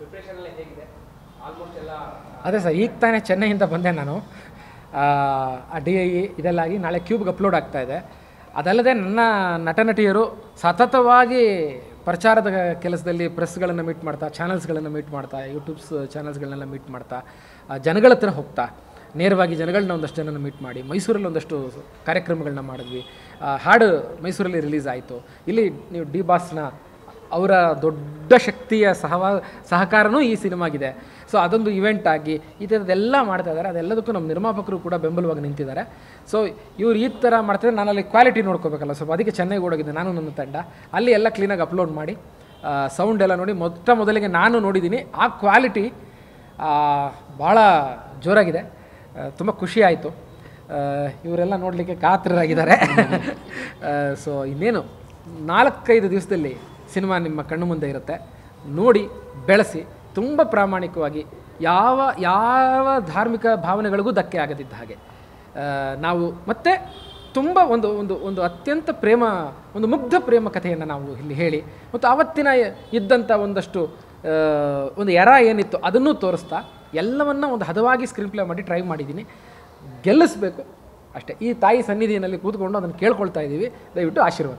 preparation ಎಲ್ಲ ಹೇಗಿದೆ almost ಎಲ್ಲ ಅದೇ ಸರ್ ಈಗ ತಾನೇ ಚೆನ್ನೈಯಿಂದ ಬಂದೆ ನಾನು ಆ ಡಿ ಐ ಇದೆಲ್ಲಾಗಿ ನಾಳೆ ಕ್ಯೂಬ್ಗೆ ಅಪ್ಲೋಡ್ ಆಗ್ತಾ ಇದೆ ಅದಲ್ಲದೆ ನನ್ನ ನಟ ನಟಿಯರು ಸತತವಾಗಿ ಪ್ರಚಾರದ ಕೆಲಸದಲ್ಲಿ ಪ್ರೆಸ್ಗಳನ್ನು ಮೀಟ್ ಮಾಡ್ತಾ ಚಾನಲ್ಸ್ಗಳನ್ನು ಮೀಟ್ ಮಾಡ್ತಾ ಯೂಟ್ಯೂಬ್ಸ್ ಚಾನಲ್ಸ್ಗಳನ್ನೆಲ್ಲ ಮೀಟ್ ಮಾಡ್ತಾ ಆ, ಜನಗಳ ಹತ್ರ ಹೋಗ್ತಾ ನೇರವಾಗಿ ಜನಗಳನ್ನ ಒಂದಷ್ಟು ಜನನ ಮೀಟ್ ಮಾಡಿ ಮೈಸೂರಲ್ಲಿ ಒಂದಷ್ಟು ಕಾರ್ಯಕ್ರಮಗಳನ್ನ ಮಾಡಿದ್ವಿ ಆ, ಹಾಡು ಮೈಸೂರಲ್ಲಿ ರಿಲೀಸ್ ಆಯಿತು ಇಲ್ಲಿ ನೀವು ಡಿ ಬಾಸ್ನ ಅವರ ದೊಡ್ಡ ಶಕ್ತಿಯ ಸಹವಾ ಸಹಕಾರನೂ ಈ ಸಿನಿಮಾಗಿದೆ ಸೊ ಅದೊಂದು ಇವೆಂಟ್ ಆಗಿ ಈ ಥರದ್ದೆಲ್ಲ ಮಾಡ್ತಾ ಇದ್ದಾರೆ ಅದೆಲ್ಲದಕ್ಕೂ ನಮ್ಮ ನಿರ್ಮಾಪಕರು ಕೂಡ ಬೆಂಬಲವಾಗಿ ನಿಂತಿದ್ದಾರೆ ಸೊ ಇವ್ರು ಈ ಥರ ಮಾಡ್ತಿದ್ರೆ ನಾನು ಅಲ್ಲಿ ಕ್ವಾಲಿಟಿ ನೋಡ್ಕೋಬೇಕಲ್ಲ ಸ್ವಲ್ಪ ಅದಕ್ಕೆ ಚೆನ್ನೈಗೆ ಓಡೋಗಿದ್ದೆ ನಾನು ನನ್ನ ತಂಡ ಅಲ್ಲಿ ಎಲ್ಲ ಕ್ಲೀನಾಗಿ ಅಪ್ಲೋಡ್ ಮಾಡಿ ಸೌಂಡ್ ಎಲ್ಲ ನೋಡಿ ಮೊಟ್ಟ ಮೊದಲಿಗೆ ನಾನು ನೋಡಿದ್ದೀನಿ ಆ ಕ್ವಾಲಿಟಿ ಭಾಳ ಜೋರಾಗಿದೆ ತುಂಬ ಖುಷಿ ಆಯಿತು ಇವರೆಲ್ಲ ನೋಡಲಿಕ್ಕೆ ಕಾತರರಾಗಿದ್ದಾರೆ ಸೊ ಇನ್ನೇನು ನಾಲ್ಕೈದು ದಿವಸದಲ್ಲಿ ಸಿನಿಮಾ ನಿಮ್ಮ ಕಣ್ಣು ಮುಂದೆ ಇರುತ್ತೆ ನೋಡಿ ಬೆಳೆಸಿ ತುಂಬ ಪ್ರಾಮಾಣಿಕವಾಗಿ ಯಾವ ಯಾವ ಧಾರ್ಮಿಕ ಭಾವನೆಗಳಿಗೂ ಧಕ್ಕೆ ಆಗದಿದ್ದ ಹಾಗೆ ಆ, ನಾವು ಮತ್ತೆ ತುಂಬ ಒಂದು ಒಂದು ಒಂದು ಅತ್ಯಂತ ಪ್ರೇಮ ಒಂದು ಮುಗ್ಧ ಪ್ರೇಮ ಕಥೆಯನ್ನು ನಾವು ಇಲ್ಲಿ ಹೇಳಿ ಮತ್ತು ಆವತ್ತಿನ ಇದ್ದಂಥ ಒಂದಷ್ಟು ಆ, ಒಂದು ಎರ ಏನಿತ್ತು ಅದನ್ನೂ ತೋರಿಸ್ತಾ ಎಲ್ಲವನ್ನ ಒಂದು ಹದವಾಗಿ ಸ್ಕ್ರೀನ್ ಪ್ಲೇ ಮಾಡಿ ಟ್ರೈ ಮಾಡಿದ್ದೀನಿ ಗೆಲ್ಲಿಸ್ಬೇಕು ಅಷ್ಟೇ ಈ ತಾಯಿ ಸನ್ನಿಧಿಯಲ್ಲಿ ಕೂತ್ಕೊಂಡು ಅದನ್ನು ಕೇಳ್ಕೊಳ್ತಾ ಇದ್ದೀವಿ ದಯವಿಟ್ಟು ಆಶೀರ್ವಾದ